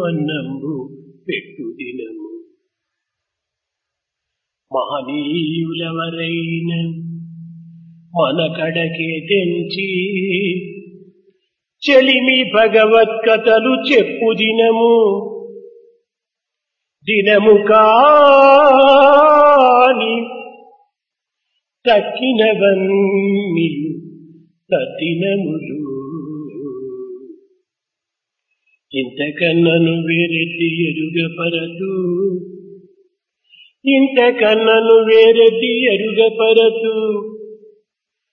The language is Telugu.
అన్నంబు పెట్టు దినము మహనీయులెవరైన మన కడకే తెంచి చెలిమి భగవత్కథలు చెప్పు దినము దినము కాని తక్కినవన్నీ తత్తినములు ఇంతకన్నను వేరెట్టి ఎరుగపరతు ఇంతకన్నను వేరెట్టి ఎరుగపరతు